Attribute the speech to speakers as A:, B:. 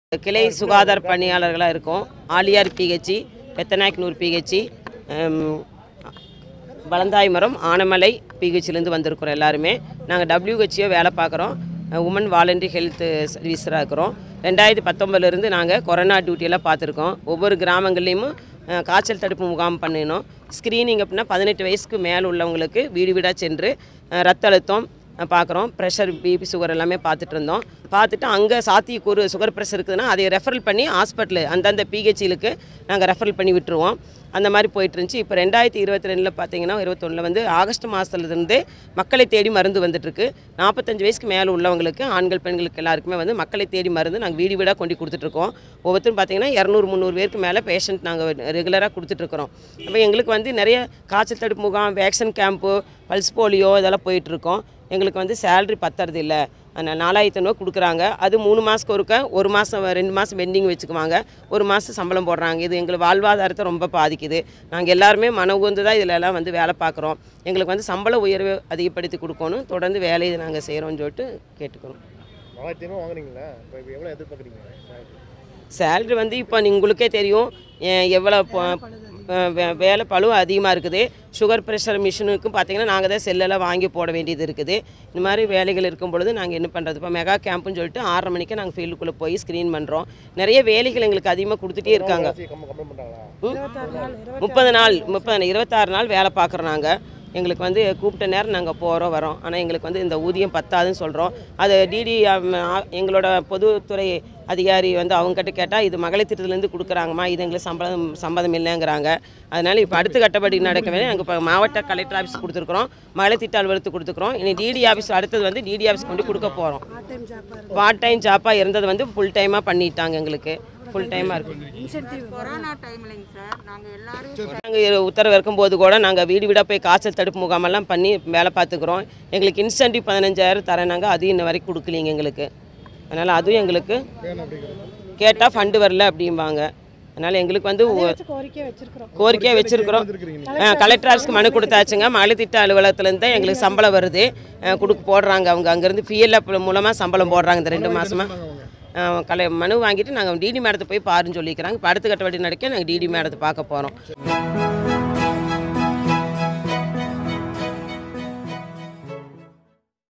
A: கிளை சுகாதார பணியாளர்களாக இருக்கோம் ஆலியார் பிஹெச்சி பெத்தநாயக்கனூர் பிஹெச்சி வளந்தாய்மரம் ஆனமலை பிஹெச்சிலேருந்து வந்திருக்கிறோம் எல்லாருமே நாங்கள் டபிள்யூஹெச்ஓ வேலை பார்க்குறோம் உமன் வாலண்டரி ஹெல்த் சர்வீஸராக இருக்கிறோம் ரெண்டாயிரத்தி பத்தொம்பதுலேருந்து நாங்கள் கொரோனா டியூட்டியெல்லாம் பார்த்துருக்கோம் ஒவ்வொரு கிராமங்கள்லேயும் அஹ், காய்ச்சல் தடுப்பு முகாம் பண்ணினோம் ஸ்க்ரீனிங் அப்படின்னா பதினெட்டு வயசுக்கு மேலே உள்ளவங்களுக்கு வீடு வீடாக சென்று அஹ், ரத்த அழுத்தம் பார்க்குறோம் ப்ரெஷர் பிபி சுகர் எல்லாமே பார்த்துட்டு இருந்தோம் பார்த்துட்டு அங்கே சாத்தியக்கூறு சுகர் ப்ரெஷர் இருக்குதுன்னா அதை ரெஃபரல் பண்ணி ஹாஸ்பிட்டலு அந்தந்த பிஹெச்சிலுக்கு நாங்கள் ரெஃபரல் பண்ணி விட்டுருவோம் அந்த மாதிரி போயிட்டு இருந்துச்சு இப்போ ரெண்டாயிரத்தி இருபத்தி ரெண்டில் பார்த்தீங்கன்னா இருபத்தொன்னில் வந்து ஆகஸ்ட் மாதத்துலேருந்து மக்களை தேடி மருந்து வந்துட்டுருக்கு நாற்பத்தஞ்சு வயசுக்கு மேலே உள்ளவங்களுக்கு ஆண்கள் பெண்களுக்கு எல்லாருக்குமே வந்து மக்களை தேடி மருந்து நாங்கள் வீடு வீடாக கொண்டு கொடுத்துட்ருக்கோம் ஒவ்வொருத்தரும் பார்த்தீங்கன்னா இரநூறு முந்நூறு பேருக்கு மேலே பேஷண்ட் நாங்கள் ரெகுலராக கொடுத்துட்ருக்குறோம் அப்போ எங்களுக்கு வந்து நிறைய காய்ச்சல் தடுப்பு முகாம் வேக்சின் கேம்ப்பு பல்ஸ் போலியோ இதெல்லாம் போயிட்டுருக்கோம் எங்களுக்கு வந்து சேலரி பத்துறது இல்லை அதனால் நாலாயிரத்தி ஐநூறு கொடுக்குறாங்க அது மூணு மாதத்துக்கு ஒருக்க ஒரு மாதம் ரெண்டு மாதம் பெண்டிங் வச்சுக்குவாங்க ஒரு மாதம் சம்பளம் போடுறாங்க இது எங்களுக்கு வாழ்வாதாரத்தை ரொம்ப பாதிக்குது நாங்கள் எல்லாருமே மன உகந்து தான் இதில் எல்லாம் வந்து வேலை பார்க்குறோம் எங்களுக்கு வந்து சம்பள உயர்வு அதிகப்படுத்தி கொடுக்கணும் தொடர்ந்து வேலையை நாங்கள் செய்கிறோம்னு சொல்லிட்டு கேட்டுக்கிறோம்
B: நாலாயிரத்தி ஐநூறு வாங்குறீங்களா இப்போ இப்போ எவ்வளோ எதிர்பார்க்குறீங்க
A: சேலரி வந்து இப்போ உங்களுக்கே தெரியும் எ- எவ்வளோ இப்போ, அஹ், வே- வேலை பளு அதிகமாக இருக்குது சுகர் ப்ரெஷர் மிஷினுக்கும் பார்த்தீங்கன்னா நாங்கள் தான் செல்லெல்லாம் வாங்கி போட வேண்டியது இருக்குது இந்த மாதிரி வேலைகள் இருக்கும் பொழுது நாங்கள் என்ன பண்ணுறது இப்போ மெகா கேம்ப்னு சொல்லிட்டு ஆறரை மணிக்கு நாங்கள் ஃபீல்டுக்குள்ளே போய் ஸ்க்ரீன் பண்ணுறோம் நிறைய வேலைகள் எங்களுக்கு அதிகமாக கொடுத்துட்டே இருக்காங்க
B: கம்மி கம்மி பண்ணுறாங்களா
A: முப்பது நாள் முப்பது இருபத்தாறு நாள் வேலை பார்க்குறோம் நாங்கள் எங்களுக்கு வந்து கூப்பிட்ட நேரம் நாங்கள் போகிறோம் வரோம் ஆனால் எங்களுக்கு வந்து இந்த ஊதியம் பத்தாதுன்னு சொல்கிறோம் அது டிடி எங்களோட பொதுத்துறை அதிகாரி வந்து அவங்ககிட்ட கேட்டால் இது மகளிர் திட்டத்துலேருந்து கொடுக்குறாங்கம்மா இது எங்களுக்கு சம்பளம் சம்மதம் இல்லைங்கிறாங்க அதனால் இப்போ அடுத்த கட்டப்படி நடக்க வேண்டிய நாங்கள் இப்போ மாவட்ட கலெக்டர் ஆஃபீஸ் கொடுத்துருக்குறோம் மகளிர் திட்ட அலுவலகத்துக்கு கொடுத்துருக்குறோம் இனி டிடி ஆஃபீஸ் அடுத்தது வந்து டிடி ஆஃபீஸ் கொண்டு கொடுக்க போகிறோம் பார்ட் டைம் ஜாப்பாக இருந்தது வந்து ஃபுல் டைமாக பண்ணிட்டாங்க எங்களுக்கு ஃபுல் டைமாக இருக்குது
C: கொரோனா டைம்லைங்க சார் நாங்கள் எல்லாரும்
A: நாங்கள் உத்தரவு இருக்கும்போது கூட நாங்கள் வீடு வீடாக போய் காய்ச்சல் தடுப்பு முகாமெல்லாம் பண்ணி வேலை பார்த்துக்குறோம் எங்களுக்கு இன்சென்டிவ் பதினஞ்சாயிரம் தரேனாங்க அதுவும் இன்ன வரைக்கும் கொடுக்கலீங்க எங்களுக்கு அதனால் அதுவும் எங்களுக்கு கேட்டால் ஃபண்டு வரல அப்படிம்பாங்க அதனால் எங்களுக்கு வந்து ஒ- கோரிக்கையாக வச்சுருக்குறோம் கலெக்டர் ஆஃபீஸ்க்கு மனு கொடுத்தாச்சுங்க மகளிர் திட்ட அலுவலகத்துலேருந்து தான் எங்களுக்கு சம்பளம் வருது அஹ், கொடுக்க போடுறாங்க அவங்க அங்கேருந்து பிஎல்எஃப் மூலமாக சம்பளம் போடுறாங்க இந்த ரெண்டு மாதமாக கலை மனு வாங்கிட்டு நாங்கள் டிடி மேடத்தை போய் பாருன்னு சொல்லிக்கிறாங்க இப்போ அடுத்த கட்ட வட்டி நடக்க நாங்கள் டிடி மேடத்தை பார்க்க போகிறோம்